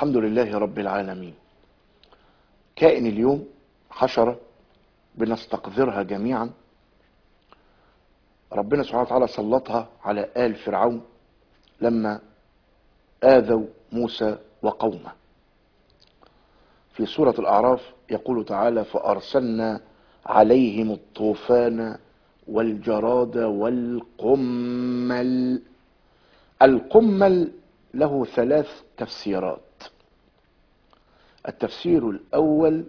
الحمد لله رب العالمين كائن اليوم حشرة بنستقذرها جميعا ربنا سبحانه وتعالى سلطها على آل فرعون لما آذوا موسى وقومه في سورة الأعراف يقول تعالى فأرسلنا عليهم الطوفان والجراد والقمل القمل له ثلاث تفسيرات التفسير الأول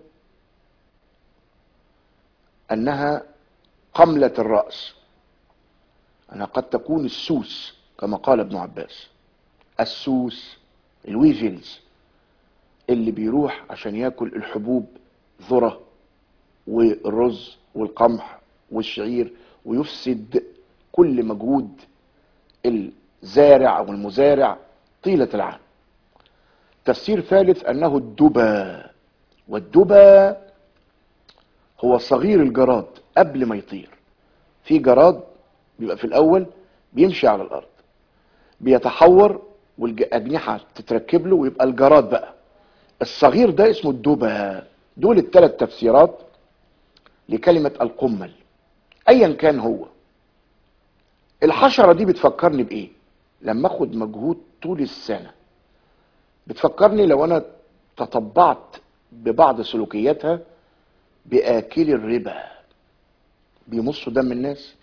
أنها قملة الرأس أنها قد تكون السوس كما قال ابن عباس السوس الويفلز اللي بيروح عشان ياكل الحبوب ذرة والرز والقمح والشعير ويفسد كل مجهود الزارع او المزارع طيلة العام تفسير ثالث انه الدبا والدبا هو صغير الجراد قبل ما يطير في جراد بيبقى في الاول بيمشي على الارض بيتحور والاجنحه تتركب له ويبقى الجراد بقى الصغير ده اسمه الدبا دول الثلاث تفسيرات لكلمة القمل ايا كان هو الحشرة دي بتفكرني بايه لما اخد مجهود طول السنة بتفكرني لو انا تطبعت ببعض سلوكياتها باكل الربا بيمصوا دم الناس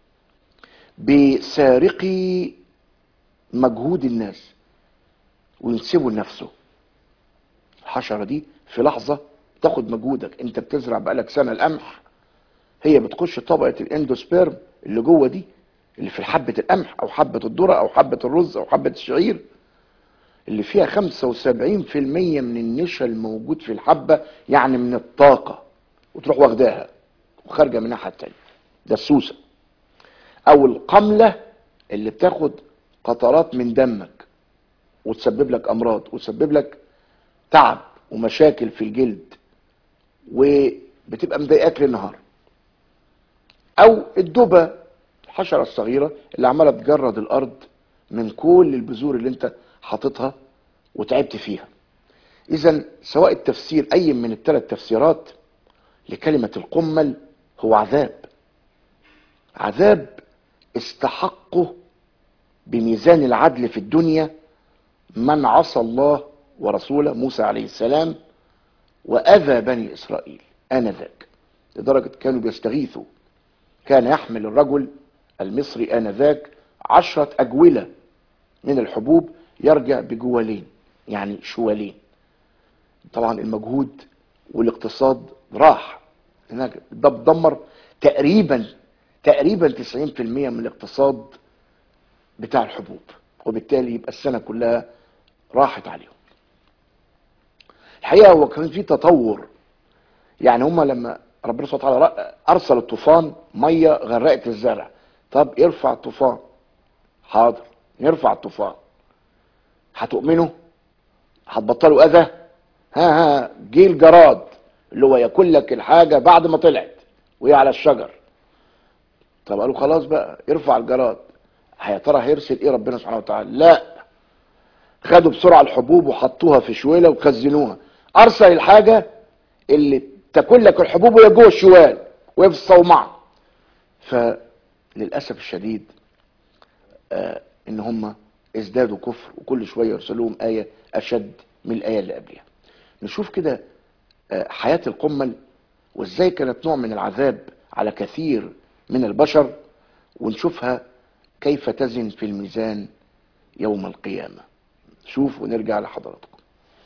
بسارقي مجهود الناس وينسبوا لنفسه الحشرة دي في لحظة تاخد مجهودك انت بتزرع بقالك سنة القمح هي بتخش طبقة الاندوسبيرم اللي جوه دي اللي في حبة القمح او حبة الذرة او حبة الرز او حبة الشعير اللي فيها 75% من النشا الموجود في الحبة يعني من الطاقة وتروح واخداها وخارجة من الناحية التانية ده السوسة او القملة اللي بتاخد قطرات من دمك وتسبب لك امراض وتسبب لك تعب ومشاكل في الجلد وبتبقى مضايقاك للنهار او الدبة الحشرة الصغيرة اللي عمالة تجرد الارض من كل البذور اللي انت حاططها وتعبت فيها اذا سواء التفسير اي من الثلاث تفسيرات لكلمة القمل هو عذاب عذاب استحقه بميزان العدل في الدنيا من عصى الله ورسوله موسى عليه السلام وأذى بني إسرائيل آنذاك لدرجة كانوا بيستغيثوا كان يحمل الرجل المصري آنذاك عشرة أجولة من الحبوب يرجع بجوالين يعني شوالين طبعا المجهود والاقتصاد راح هناك ده دمر تقريبا تقريبا 90% من الاقتصاد بتاع الحبوب وبالتالي يبقى السنة كلها راحت عليهم الحقيقة هو كان في تطور يعني هما لما ربنا سبحانه وتعالى أرسل الطوفان مية غرقت الزرع طب ارفع الطوفان حاضر نرفع الطوفان هتؤمنوا هتبطلوا أذى ها ها جه الجراد اللي هو ياكل لك الحاجة بعد ما طلعت وهي على الشجر طب قالوا خلاص بقى ارفع الجراد يا ترى هيرسل ايه ربنا سبحانه وتعالى لا خدوا بسرعه الحبوب وحطوها في شويله وخزنوها ارسل الحاجه اللي تاكل لك الحبوب وهي جوه الشوال وهي في الصومعه فللاسف الشديد آه ان هم ازدادوا كفر وكل شويه يرسلوا لهم ايه اشد من الايه اللي قبلها نشوف كده آه حياه القمل وازاي كانت نوع من العذاب على كثير من البشر ونشوفها كيف تزن في الميزان يوم القيامة شوف ونرجع لحضراتكم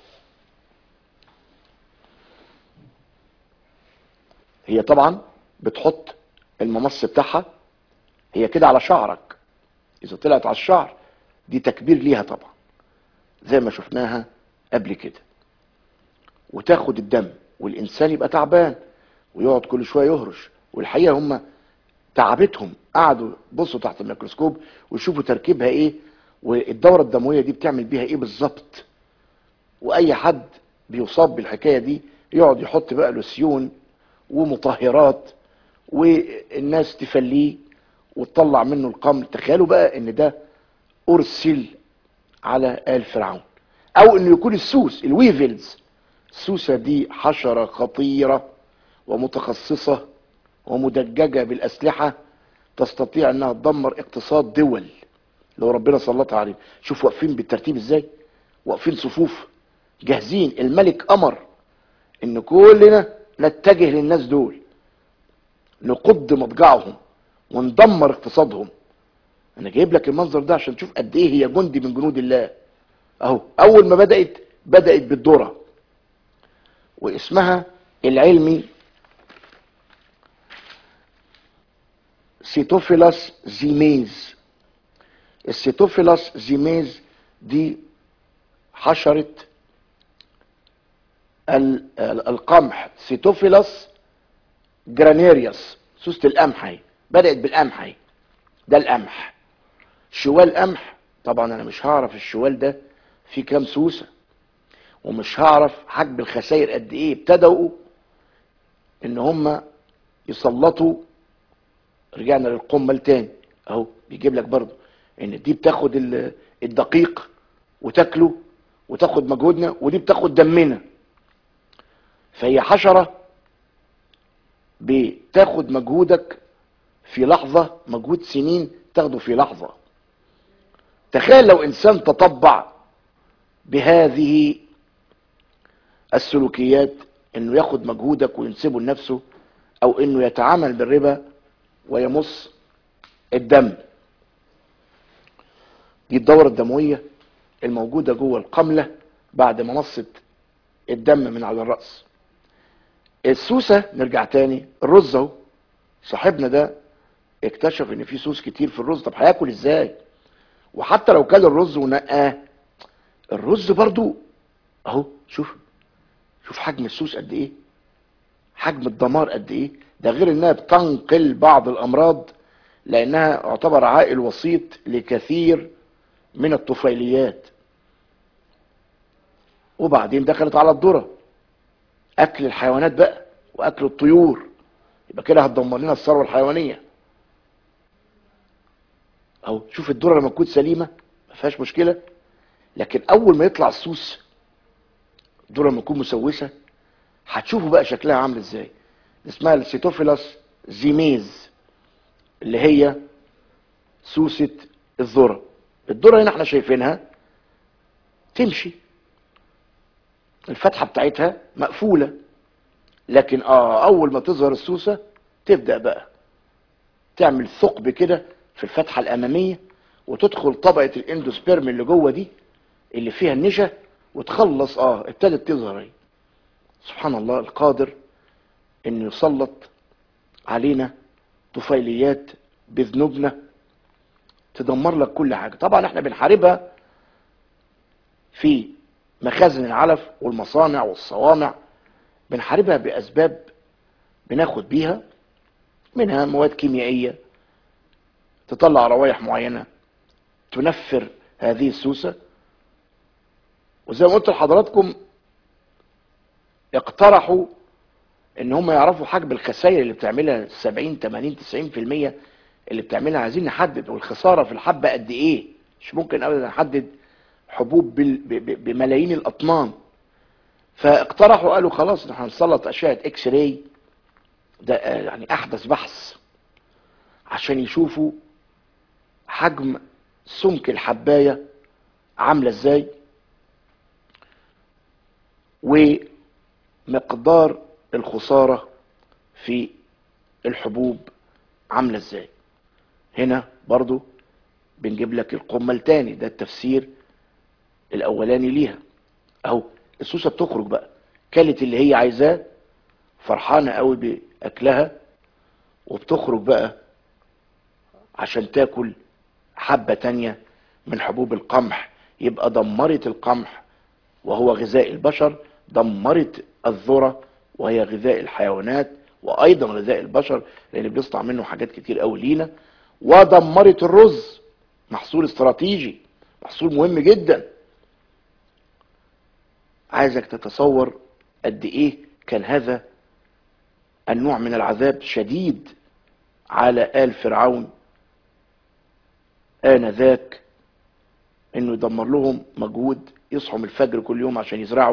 هي طبعا بتحط الممص بتاعها هي كده على شعرك اذا طلعت على الشعر دي تكبير ليها طبعا زي ما شفناها قبل كده وتاخد الدم والانسان يبقى تعبان ويقعد كل شويه يهرش والحقيقه هم تعبتهم قعدوا بصوا تحت الميكروسكوب ويشوفوا تركيبها ايه والدوره الدمويه دي بتعمل بيها ايه بالظبط واي حد بيصاب بالحكايه دي يقعد يحط بقى لوسيون ومطهرات والناس تفليه وتطلع منه القمل تخيلوا بقى ان ده ارسل على ال فرعون او انه يكون السوس الويفلز السوسة دي حشرة خطيرة ومتخصصة ومدججة بالاسلحة تستطيع انها تدمر اقتصاد دول لو ربنا سلطها عليهم شوف واقفين بالترتيب ازاي واقفين صفوف جاهزين الملك امر ان كلنا نتجه للناس دول نقض مضجعهم وندمر اقتصادهم انا جايب لك المنظر ده عشان تشوف قد ايه هي جندي من جنود الله اهو اول ما بدات بدات بالذره واسمها العلمي سيتوفيلاس زيميز السيتوفيلاس زيميز دي حشرة ال- ال- القمح سيتوفيلاس جرانيريوس سوسة القمح اهي بدأت بالقمح اهي ده القمح شوال قمح طبعا انا مش هعرف الشوال ده فيه كام سوسة ومش هعرف حجم الخسائر قد ايه ابتدوا ان هم يسلطوا رجعنا للقمل تاني اهو بيجيب لك برضه ان دي بتاخد ال- الدقيق وتاكله وتاخد مجهودنا ودي بتاخد دمنا فهي حشرة بتاخد مجهودك في لحظة مجهود سنين تاخده في لحظة تخيل لو انسان تطبع بهذه السلوكيات انه ياخد مجهودك وينسبه لنفسه او انه يتعامل بالربا ويمص الدم دي الدورة الدموية الموجودة جوه القملة بعد ما مصت الدم من على الرأس السوسة نرجع تاني الرز اهو صاحبنا ده اكتشف ان في سوس كتير في الرز طب هياكل ازاي وحتى لو كل الرز ونقاه الرز برضو اهو شوف شوف حجم السوس قد ايه حجم الدمار قد ايه ده غير انها بتنقل بعض الامراض لانها يعتبر عائل وسيط لكثير من الطفيليات وبعدين دخلت على الذره اكل الحيوانات بقى واكل الطيور يبقى كده هتدمر لنا الثروه الحيوانيه اهو شوف الذره لما تكون سليمه ما فيهاش مشكله لكن اول ما يطلع السوس الذره لما تكون مسوسه هتشوفوا بقى شكلها عامل ازاي اسمها السيتوفيلاس زيميز اللي هي سوسة الذرة الذرة هنا احنا شايفينها تمشي الفتحة بتاعتها مقفولة لكن اه اول ما تظهر السوسة تبدأ بقى تعمل ثقب كده في الفتحة الامامية وتدخل طبقة الاندوسبيرم اللي جوه دي اللي فيها النشا وتخلص اه ابتدت تظهر اهي سبحان الله القادر انه يسلط علينا طفيليات بذنوبنا تدمر لك كل حاجه طبعا احنا بنحاربها في مخازن العلف والمصانع والصوامع بنحاربها باسباب بناخد بيها منها مواد كيميائيه تطلع روائح معينه تنفر هذه السوسه وزي ما قلت لحضراتكم اقترحوا ان هم يعرفوا حجم الخسائر اللي بتعملها 70 80 90% اللي بتعملها عايزين نحدد والخساره في الحبه قد ايه مش ممكن ابدا نحدد حبوب بال- ب- ب- بملايين الاطنان فاقترحوا قالوا خلاص احنا هنسلط اشعه اكس راي ده آه، يعني احدث بحث عشان يشوفوا حجم سمك الحبايه عامله ازاي ومقدار الخساره في الحبوب عامله ازاي هنا برضو بنجيب لك القمه التاني ده التفسير الاولاني ليها اهو السوسه بتخرج بقى كلت اللي هي عايزاه فرحانه قوي باكلها وبتخرج بقى عشان تاكل حبه تانية من حبوب القمح يبقى دمرت القمح وهو غذاء البشر دمرت الذره وهي غذاء الحيوانات وايضا غذاء البشر لان بنصنع منه حاجات كتير قوي لينا ودمرت الرز محصول استراتيجي محصول مهم جدا عايزك تتصور قد ايه كان هذا النوع من العذاب شديد على آل فرعون آنذاك انه يدمر لهم مجهود يصحوا من الفجر كل يوم عشان يزرعوا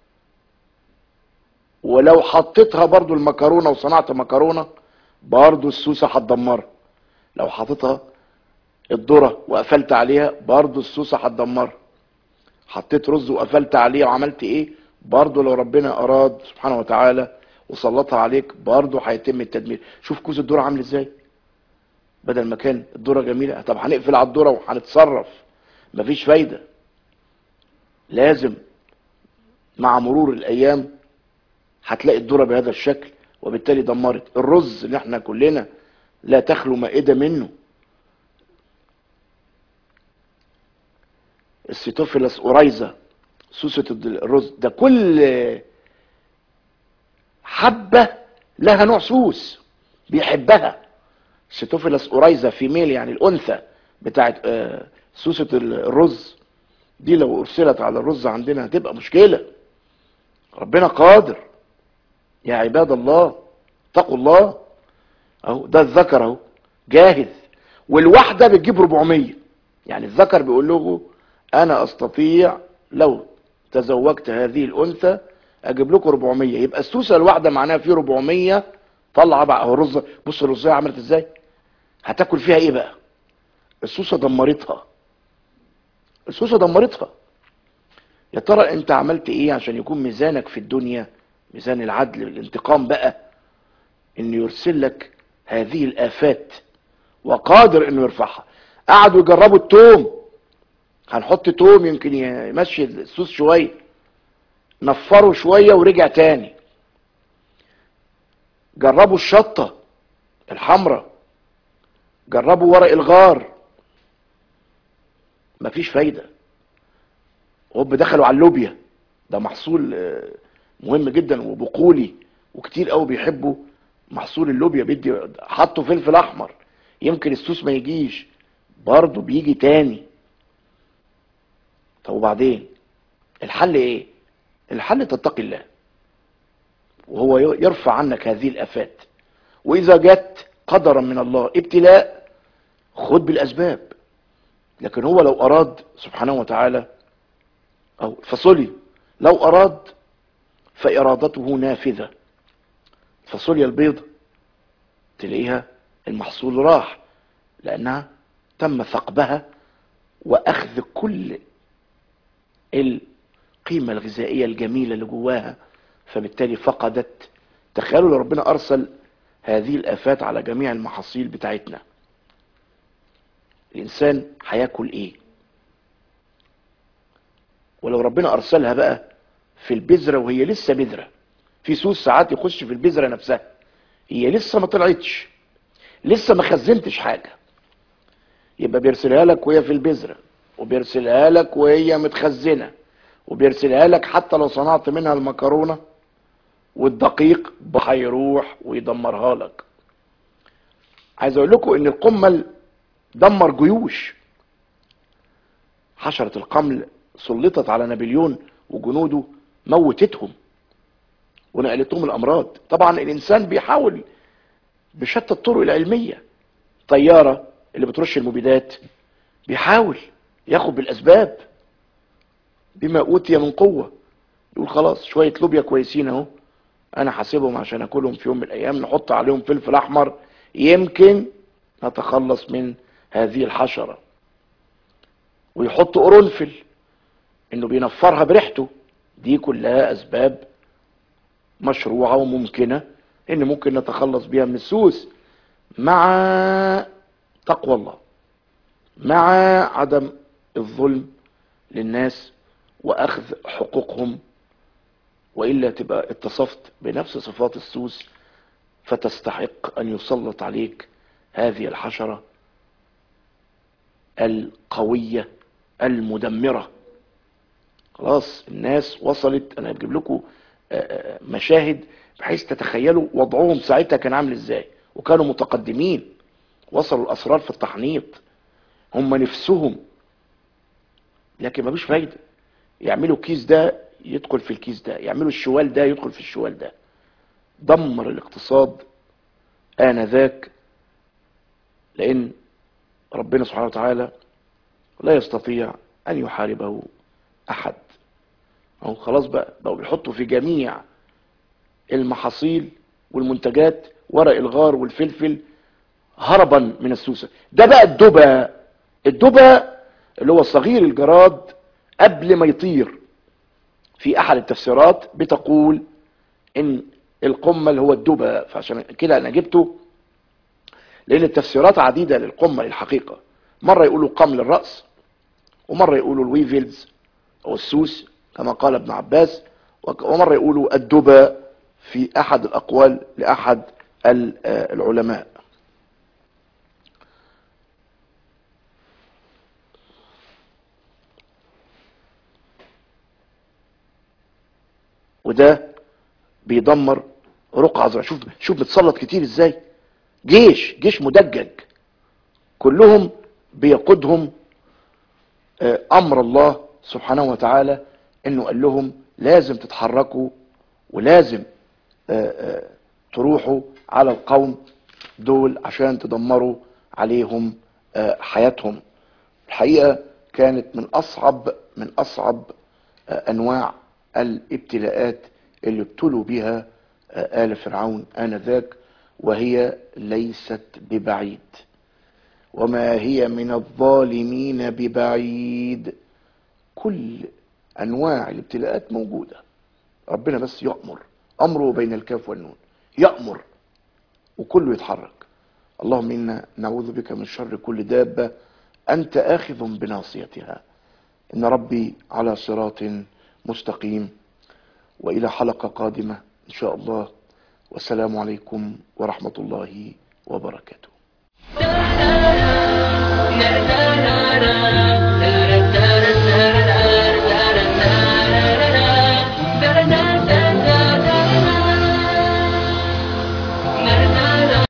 ولو حطيتها برضو المكرونة وصنعت مكرونة برضو السوسة هتدمرها لو حطيتها الذرة وقفلت عليها برضو السوسة هتدمرها حطيت رز وقفلت عليه وعملت ايه برضو لو ربنا اراد سبحانه وتعالى وسلطها عليك برضو هيتم التدمير شوف كوز الذرة عامل ازاي بدل ما كان الذرة جميلة طب هنقفل على الذرة وهنتصرف مفيش فايدة لازم مع مرور الايام هتلاقي الذرة بهذا الشكل وبالتالي دمرت الرز اللي احنا كلنا لا تخلو مائدة منه السيتوفيلاس اورايزا سوسة الرز ده كل حبة لها نوع سوس بيحبها سيتوفيلاس اورايزا فيميل يعني الانثى بتاعت آه، سوسة الرز دي لو ارسلت على الرز عندنا هتبقى مشكلة ربنا قادر يا عباد الله اتقوا الله اهو ده الذكر اهو جاهز والواحدة بتجيب 400 يعني الذكر بيقول له انا استطيع لو تزوجت هذه الانثى اجيب لكم 400 يبقى السوسه الواحده معناها في 400 طلع بقى اهو الرز بص الرزايه عملت ازاي هتاكل فيها ايه بقى السوسه دمرتها السوسه دمرتها يا ترى انت عملت ايه عشان يكون ميزانك في الدنيا ميزان العدل الانتقام بقى انه يرسل لك هذه الافات وقادر انه يرفعها قعدوا يجربوا التوم هنحط توم يمكن يمشي السوس شويه نفره شويه ورجع تاني جربوا الشطه الحمراء جربوا ورق الغار مفيش فايده هوب دخلوا على اللوبيا ده محصول آه، مهم جدا وبقولي وكتير قوي بيحبوا محصول اللوبيا بيدي حطوا فلفل احمر يمكن السوس ما يجيش برضه بيجي تاني طب وبعدين الحل ايه الحل تتقي الله وهو يرفع عنك هذه الافات واذا جت قدرا من الله ابتلاء خد بالاسباب لكن هو لو اراد سبحانه وتعالى او فصلي لو اراد فارادته نافذه الفاصوليا البيضة تلاقيها المحصول راح لانها تم ثقبها واخذ كل القيمة الغذائية الجميلة اللي جواها فبالتالي فقدت تخيلوا لو ربنا ارسل هذه الافات على جميع المحاصيل بتاعتنا الانسان هياكل ايه ولو ربنا ارسلها بقى في البذرة وهي لسه بذرة في سوس ساعات يخش في البذرة نفسها هي لسه ما طلعتش لسه ما خزنتش حاجة يبقى بيرسلها لك وهي في البذرة وبيرسلها لك وهي متخزنة وبيرسلها لك حتى لو صنعت منها المكرونة والدقيق هيروح ويدمرها لك عايز اقول لكم ان القمل دمر جيوش حشرة القمل سلطت على نابليون وجنوده موتتهم ونقلتهم الامراض طبعا الانسان بيحاول بشتى الطرق العلمية طيارة اللي بترش المبيدات بيحاول ياخد بالاسباب بما اوتي من قوة يقول خلاص شوية لوبيا كويسين اهو انا حاسبهم عشان اكلهم في يوم من الايام نحط عليهم فلفل احمر يمكن نتخلص من هذه الحشرة ويحط قرنفل انه بينفرها بريحته دي كلها اسباب مشروعة وممكنة ان ممكن نتخلص بيها من السوس مع تقوى الله مع عدم الظلم للناس واخذ حقوقهم والا تبقى اتصفت بنفس صفات السوس فتستحق ان يسلط عليك هذه الحشرة القوية المدمرة خلاص الناس وصلت انا بجيب لكم مشاهد بحيث تتخيلوا وضعهم ساعتها كان عامل ازاي وكانوا متقدمين وصلوا الاسرار في التحنيط هم نفسهم لكن مفيش فايدة يعملوا الكيس ده يدخل في الكيس ده يعملوا الشوال ده يدخل في الشوال ده دمر الاقتصاد آنذاك لأن ربنا سبحانه وتعالى لا يستطيع أن يحاربه أحد اهو خلاص بقى بقوا بيحطوا في جميع المحاصيل والمنتجات ورق الغار والفلفل هربا من السوسة ده بقى الدبا الدبا اللي هو صغير الجراد قبل ما يطير في احد التفسيرات بتقول ان القمل هو الدبا فعشان كده انا جبته لان التفسيرات عديدة للقمل الحقيقة مرة يقولوا قمل الرأس ومرة يقولوا الويفيلز او السوس كما قال ابن عباس ومرة يقولوا الدبا في احد الاقوال لاحد العلماء وده بيدمر رقعة زرع شوف شوف بتسلط كتير ازاي جيش جيش مدجج كلهم بيقودهم امر الله سبحانه وتعالى انه قال لهم لازم تتحركوا ولازم تروحوا على القوم دول عشان تدمروا عليهم حياتهم الحقيقة كانت من اصعب من اصعب انواع الابتلاءات اللي ابتلوا بها آل فرعون آنذاك وهي ليست ببعيد وما هي من الظالمين ببعيد كل أنواع الابتلاءات موجودة ربنا بس يأمر أمره بين الكاف والنون يأمر وكله يتحرك اللهم إنا نعوذ بك من شر كل دابة أنت آخذ بناصيتها إن ربي على صراط مستقيم وإلى حلقة قادمة إن شاء الله والسلام عليكم ورحمة الله وبركاته